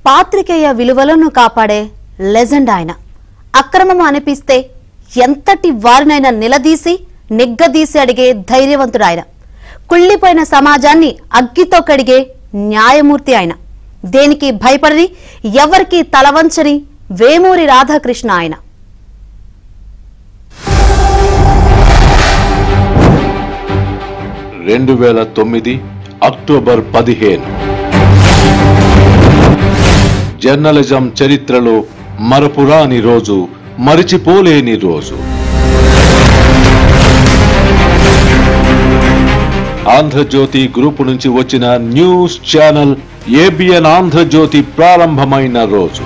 పాత్రికేయ విలువలను కాపాడే లెజెండ్ ఆయన అక్రమం అనిపిస్తే ఎంతటి వారినైనా నిలదీసి నిగ్గదీసి అడిగే ధైర్యవంతుడు ఆయన కుళ్ళిపోయిన సమాజాన్ని అగ్గితో కడిగే న్యాయమూర్తి ఆయన దేనికి భయపడని ఎవరికి తలవంచని వేమూరి రాధాకృష్ణ ఆయన రెండు వేల తొమ్మిది అక్టోబర్ పదిహేను జర్నలిజం చరిత్రలో మరపురాని రోజు మరిచిపోలేని రోజు ఆంధ్రజ్యోతి గ్రూపు నుంచి వచ్చిన న్యూస్ ఛానల్ ఏబిఎన్ ఆంధ్రజ్యోతి ప్రారంభమైన రోజు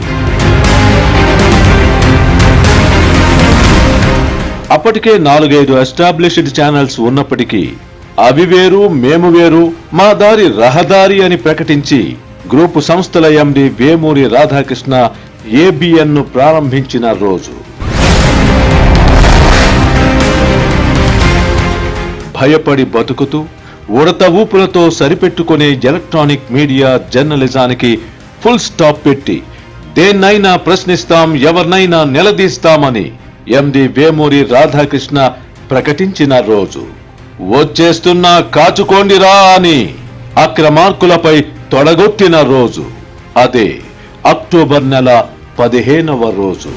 అప్పటికే నాలుగైదు ఎస్టాబ్లిష్డ్ ఛానల్స్ ఉన్నప్పటికీ అవి వేరు మేము వేరు మా దారి రహదారి అని ప్రకటించి గ్రూపు సంస్థల ఎండి వేమూరి రాధాకృష్ణ ఏబిఎన్ ను ప్రారంభించిన రోజు భయపడి బతుకుతూ ఉడత ఊపులతో సరిపెట్టుకునే ఎలక్ట్రానిక్ మీడియా జర్నలిజానికి ఫుల్ స్టాప్ పెట్టి దేన్నైనా ప్రశ్నిస్తాం ఎవరినైనా నిలదీస్తామని ఎండి వేమూరి రాధాకృష్ణ ప్రకటించిన రోజు వచ్చేస్తున్నా కాచుకోండిరా అని అక్రమార్కులపై తొడగొట్టిన రోజు అదే అక్టోబర్ నెల పదిహేనవ రోజు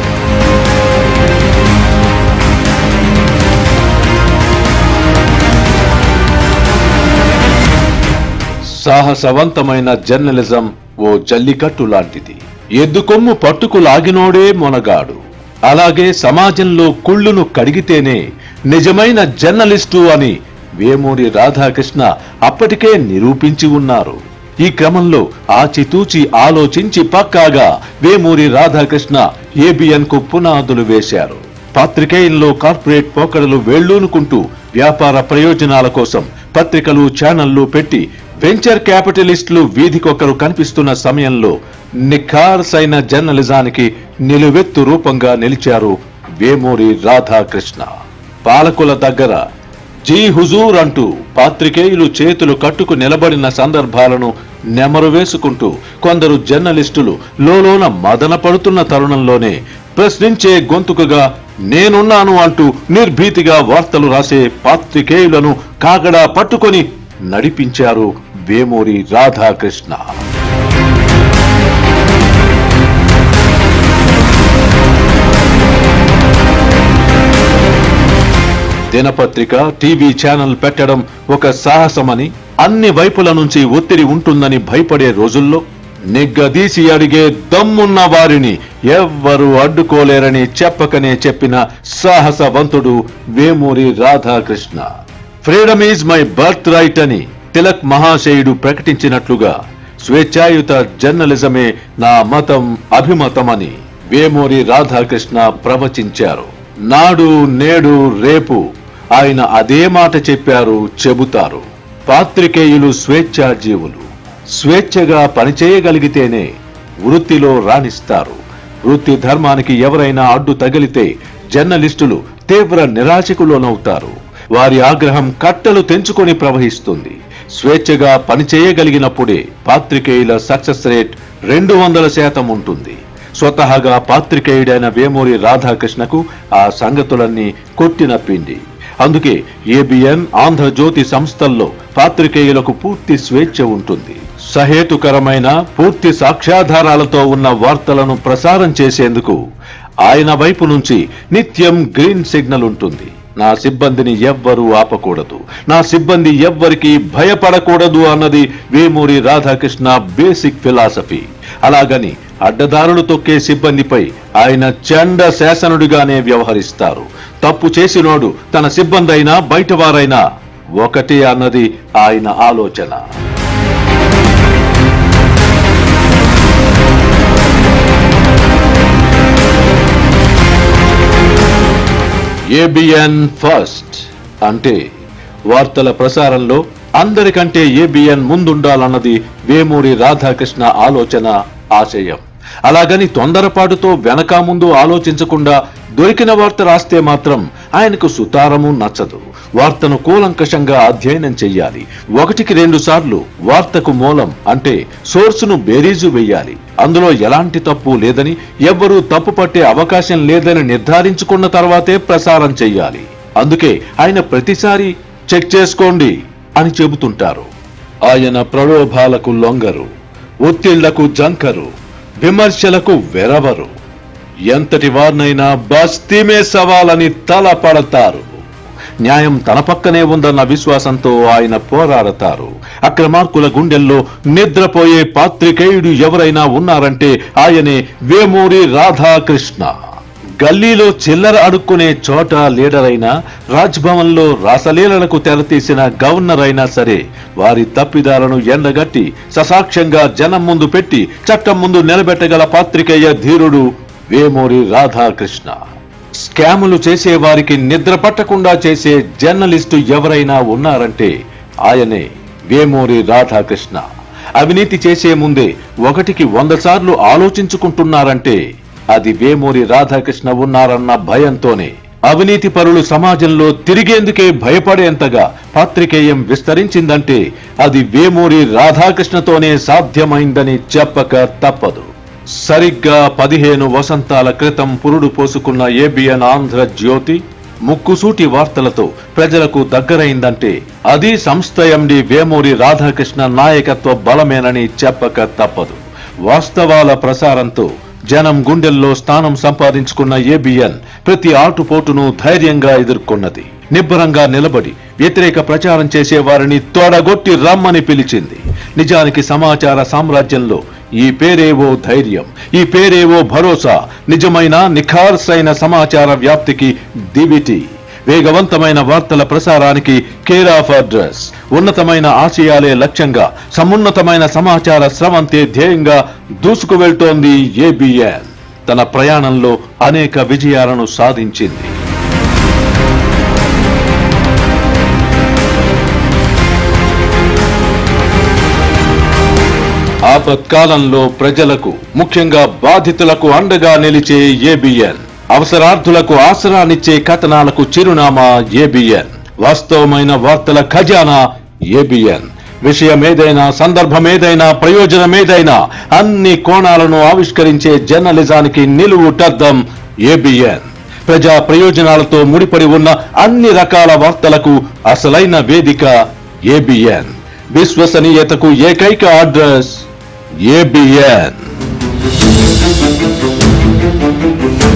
సాహసవంతమైన జర్నలిజం ఓ జల్లికట్టు లాంటిది ఎద్దుకొమ్ము పట్టుకు లాగినోడే మొనగాడు అలాగే సమాజంలో కుళ్ళును కడిగితేనే నిజమైన జర్నలిస్టు అని వేమూరి రాధాకృష్ణ అప్పటికే నిరూపించి ఉన్నారు ఈ క్రమంలో ఆచితూచి ఆలోచించి పక్కాగా వేమూరి రాధాకృష్ణ ఏబిఎన్ కు పునాదులు వేశారు పాత్రికేయుల్లో కార్పొరేట్ పోకడలు వేళ్లూనుకుంటూ వ్యాపార ప్రయోజనాల కోసం పత్రికలు ఛానళ్లు పెట్టి వెంచర్ క్యాపిటలిస్టులు వీధికొకరు కనిపిస్తున్న సమయంలో నిఖార్సైన జర్నలిజానికి నిలువెత్తు రూపంగా నిలిచారు వేమూరి రాధాకృష్ణ పాలకుల దగ్గర జీ హుజూర్ అంటూ పాత్రికేయులు చేతులు కట్టుకు నిలబడిన సందర్భాలను నెమరు వేసుకుంటూ కొందరు జర్నలిస్టులు లోలోన మదన పడుతున్న తరుణంలోనే ప్రశ్నించే గొంతుకగా నేనున్నాను అంటూ నిర్భీతిగా వార్తలు రాసే పాత్రికేయులను కాగడా పట్టుకొని నడిపించారు వేమూరి రాధాకృష్ణ దినపత్రిక టీవీ ఛానల్ పెట్టడం ఒక సాహసమని అన్ని వైపుల నుంచి ఒత్తిడి ఉంటుందని భయపడే రోజుల్లో నిగ్గదీసి అడిగే దమ్మున్న వారిని ఎవ్వరూ అడ్డుకోలేరని చెప్పకనే చెప్పిన సాహసవంతుడు Vemuri Radhakrishna freedom is my birth right అని తిలక్ మహాశయుడు ప్రకటించినట్లుగా స్వేచ్ఛాయుత జర్నలిజమే నా మతం అభిమతమని వేమూరి రాధాకృష్ణ ప్రవచించారు నాడు నేడు రేపు ఆయన అదే మాట చెప్పారు చెబుతారు పాత్రికేయులు స్వేచ్ఛా జీవులు స్వేచ్ఛగా పనిచేయగలిగితేనే వృత్తిలో రాణిస్తారు వృత్తి ధర్మానికి ఎవరైనా అడ్డు తగిలితే జర్నలిస్టులు తీవ్ర నిరాశకు లోనవుతారు వారి ఆగ్రహం కట్టలు తెంచుకొని ప్రవహిస్తుంది స్వేచ్ఛగా పనిచేయగలిగినప్పుడే పాత్రికేయుల సక్సెస్ రేట్ రెండు వందల శాతం ఉంటుంది స్వతహాగా పాత్రికేయుడైన వేమూరి రాధాకృష్ణకు ఆ సంగతులన్నీ కొట్టిన పిండి అందుకే ఏబిఎన్ ఆంధ్రజ్యోతి సంస్థల్లో పాత్రికేయులకు పూర్తి స్వేచ్ఛ ఉంటుంది సహేతుకరమైన పూర్తి సాక్ష్యాధారాలతో ఉన్న వార్తలను ప్రసారం చేసేందుకు ఆయన వైపు నుంచి నిత్యం గ్రీన్ సిగ్నల్ ఉంటుంది నా సిబ్బందిని ఎవ్వరూ ఆపకూడదు నా సిబ్బంది ఎవ్వరికి భయపడకూడదు అన్నది వేమూరి రాధాకృష్ణ బేసిక్ ఫిలాసఫీ అలాగని అడ్డదారులు తొక్కే సిబ్బందిపై ఆయన చండ శాసనుడిగానే వ్యవహరిస్తారు తప్పు చేసినోడు తన సిబ్బంది అయినా బయటవారైనా ఒకటి అన్నది ఆయన ఆలోచన ఏబిఎన్ ఫస్ట్ అంటే వార్తల ప్రసారంలో అందరికంటే ఏబిఎన్ ముందుండాలన్నది వేమూరి రాధాకృష్ణ ఆలోచన ఆశయం అలాగని తొందరపాటుతో వెనక ముందు ఆలోచించకుండా దొరికిన వార్త రాస్తే మాత్రం ఆయనకు సుతారము నచ్చదు వార్తను కూలంకషంగా అధ్యయనం చెయ్యాలి ఒకటికి రెండు సార్లు వార్తకు మూలం అంటే సోర్సును బేరీజు వెయ్యాలి అందులో ఎలాంటి తప్పు లేదని ఎవ్వరూ తప్పు పట్టే అవకాశం లేదని నిర్ధారించుకున్న తర్వాతే ప్రసారం చెయ్యాలి అందుకే ఆయన ప్రతిసారి చెక్ చేసుకోండి అని చెబుతుంటారు ఆయన ప్రలోభాలకు లొంగరు ఒత్తిళ్లకు జంకరు విమర్శలకు వెరవరు ఎంతటి వారినైనా బస్తీమే సవాలని తలపడతారు న్యాయం తన పక్కనే ఉందన్న విశ్వాసంతో ఆయన పోరాడతారు అక్రమార్కుల గుండెల్లో నిద్రపోయే పాత్రికేయుడు ఎవరైనా ఉన్నారంటే ఆయనే వేమూరి రాధాకృష్ణ గల్లీలో చిల్లర అడుక్కునే చోట లీడర్ అయినా రాజ్భవన్లో రాసలీలలకు తెరతీసిన గవర్నర్ అయినా సరే వారి తప్పిదాలను ఎండగట్టి ససాక్ష్యంగా జనం ముందు పెట్టి చట్టం ముందు నిలబెట్టగల పాత్రికేయ ధీరుడు వేమూరి రాధాకృష్ణ స్కాములు చేసే వారికి నిద్ర పట్టకుండా చేసే జర్నలిస్టు ఎవరైనా ఉన్నారంటే ఆయనే వేమూరి రాధాకృష్ణ అవినీతి చేసే ముందే ఒకటికి వంద సార్లు ఆలోచించుకుంటున్నారంటే అది వేమూరి రాధాకృష్ణ ఉన్నారన్న భయంతోనే అవినీతి పరులు సమాజంలో తిరిగేందుకే భయపడేంతగా పాత్రికేయం విస్తరించిందంటే అది వేమూరి రాధాకృష్ణతోనే సాధ్యమైందని చెప్పక తప్పదు సరిగ్గా పదిహేను వసంతాల క్రితం పురుడు పోసుకున్న ఏబిఎన్ ఆంధ్ర జ్యోతి ముక్కుసూటి వార్తలతో ప్రజలకు దగ్గరైందంటే అది సంస్థ ఎండి వేమూరి రాధాకృష్ణ నాయకత్వ బలమేనని చెప్పక తప్పదు వాస్తవాల ప్రసారంతో జనం గుండెల్లో స్థానం సంపాదించుకున్న ఏబిఎన్ ప్రతి ఆటుపోటును ధైర్యంగా ఎదుర్కొన్నది నిబ్బరంగా నిలబడి వ్యతిరేక ప్రచారం చేసే వారిని తోడగొట్టి రమ్మని పిలిచింది నిజానికి సమాచార సామ్రాజ్యంలో ఈ పేరేవో ధైర్యం ఈ పేరేవో భరోసా నిజమైన నిఖార్సైన సమాచార వ్యాప్తికి దివిటి వేగవంతమైన వార్తల ప్రసారానికి కేర్ ఆఫ్ అడ్రస్ ఉన్నతమైన ఆశయాలే లక్ష్యంగా సమున్నతమైన సమాచార స్రవంతే ధ్యేయంగా దూసుకు వెళ్తోంది ఏబిఎన్ తన ప్రయాణంలో అనేక విజయాలను సాధించింది ఆపత్కాలంలో ప్రజలకు ముఖ్యంగా బాధితులకు అండగా నిలిచే ఏబిఎన్ అవసరార్థులకు ఆసరానిచ్చే కథనాలకు చిరునామా ఏబిఎన్ వాస్తవమైన వార్తల ఖజానా ఏబిఎన్ విషయం ఏదైనా సందర్భం ఏదైనా ప్రయోజనం ఏదైనా అన్ని కోణాలను ఆవిష్కరించే జర్నలిజానికి నిలువుటద్దం ఏబిఎన్ ప్రజా ప్రయోజనాలతో ముడిపడి ఉన్న అన్ని రకాల వార్తలకు అసలైన వేదిక ఏబిఎన్ విశ్వసనీయతకు ఏకైక అడ్రస్ ఏబిఎన్